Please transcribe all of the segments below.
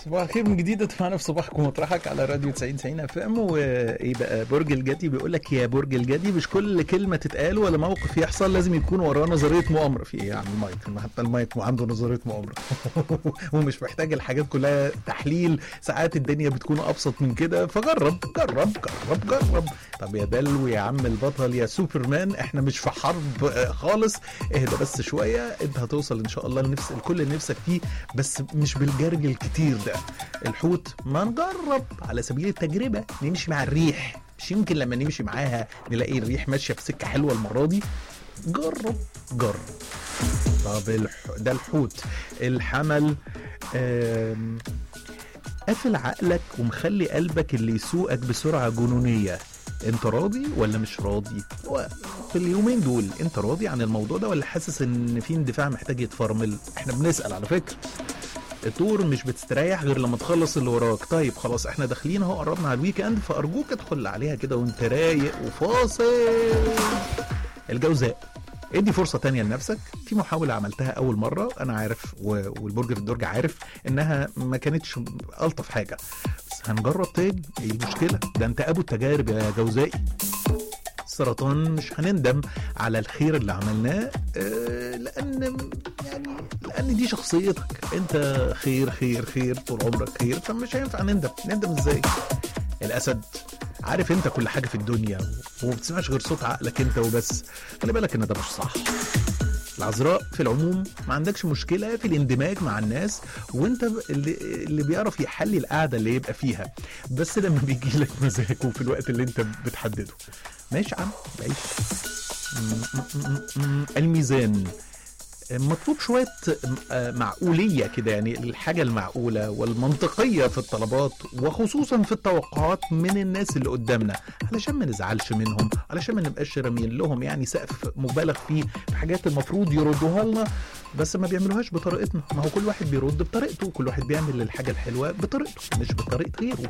صباح الخير من جديد معانا في صباحكم مطرحك على راديو 90 90 اف ام وايه بقى برج الجدي بيقول لك يا برج الجدي مش كل كلمه تتقال ولا موقف يحصل لازم يكون وراه نظريه مؤامره في ايه يا عم المايك ما حتى المايك عنده نظريه مؤامره ومش محتاج الحاجات كلها تحليل ساعات الدنيا بتكون ابسط من كده فجرب جرب جرب جرب طب يا دلو يا عم البطل يا سوبرمان احنا مش في حرب آه، خالص اهدى بس شويه انت هتوصل ان شاء الله لنفس الكل اللي نفسك فيه بس مش بالجرج الكتير ده الحوت ما نجرب على سبيل التجربه نمشي مع الريح مش يمكن لما نمشي معاها نلاقي الريح ماشيه في سكه حلوه المره دي جرب جرب طب الح... ده الحوت الحمل آم، قافل عقلك ومخلي قلبك اللي يسوقك بسرعه جنونيه انت راضي ولا مش راضي هو في اليومين دول انت راضي عن الموضوع ده ولا حاسس ان في اندفاع محتاج يتفرمل احنا بنسال على فكره الطور مش بتستريح غير لما تخلص اللي وراك طيب خلاص احنا داخلين اهو قربنا على الويك اند فارجوك ادخل عليها كده وانت رايق وفاصل الجوزاء ادي فرصة تانية لنفسك في محاولة عملتها أول مرة أنا عارف و- والبرج في الدرج عارف إنها ما كانتش ألطف حاجة بس هنجرب تاني إيه المشكلة ده أنت أبو التجارب يا جوزائي السرطان مش هنندم على الخير اللي عملناه آه، لان يعني لان دي شخصيتك انت خير خير خير طول عمرك خير فمش هينفع نندم نندم ازاي الاسد عارف انت كل حاجه في الدنيا وما بتسمعش غير صوت عقلك انت وبس خلي بالك ان ده مش صح العذراء في العموم ما عندكش مشكله في الاندماج مع الناس وانت ب- اللي, اللي بيعرف يحلي القعده اللي يبقى فيها بس لما بيجي لك مزاج وفي الوقت اللي انت بتحدده ماشي يا عم عيش م- م- م- م- الميزان مطلوب شوية آه، معقولية كده يعني الحاجة المعقولة والمنطقية في الطلبات وخصوصا في التوقعات من الناس اللي قدامنا علشان ما نزعلش منهم علشان ما نبقاش راميين لهم يعني سقف مبالغ فيه في حاجات المفروض يردوها لنا بس ما بيعملوهاش بطريقتنا ما هو كل واحد بيرد بطريقته كل واحد بيعمل الحاجة الحلوة بطريقته مش بطريقة غيره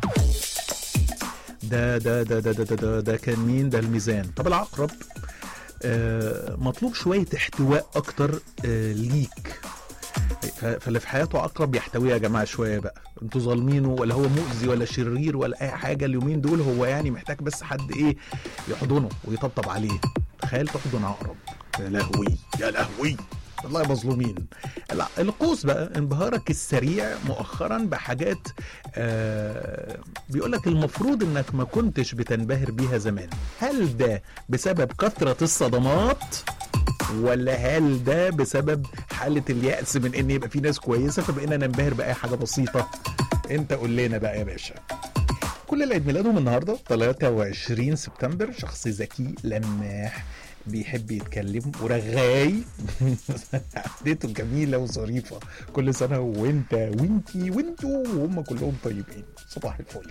ده ده ده ده ده ده, ده, ده كان مين ده الميزان طب العقرب آه مطلوب شوية احتواء أكتر آه ليك ف- فاللي في حياته عقرب يحتويه يا جماعة شوية بقى انتوا ظالمينه ولا هو مؤذي ولا شرير ولا أي حاجة اليومين دول هو يعني محتاج بس حد إيه يحضنه ويطبطب عليه تخيل تحضن عقرب يا لهوي يا لهوي والله مظلومين لا القوس بقى انبهارك السريع مؤخرا بحاجات آه بيقول لك المفروض انك ما كنتش بتنبهر بيها زمان هل ده بسبب كثرة الصدمات ولا هل ده بسبب حالة اليأس من ان يبقى في ناس كويسة فبقينا ننبهر بأي حاجة بسيطة انت قول لنا بقى يا باشا كل اللي عيد ميلادهم النهارده 23 سبتمبر شخص ذكي لماح بيحب يتكلم ورغاي قعدته جميله وظريفه كل سنه وانت وانتي وانتوا وهم كلهم طيبين صباح الفل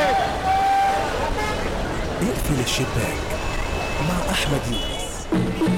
اقفل الشباك مع احمد يونس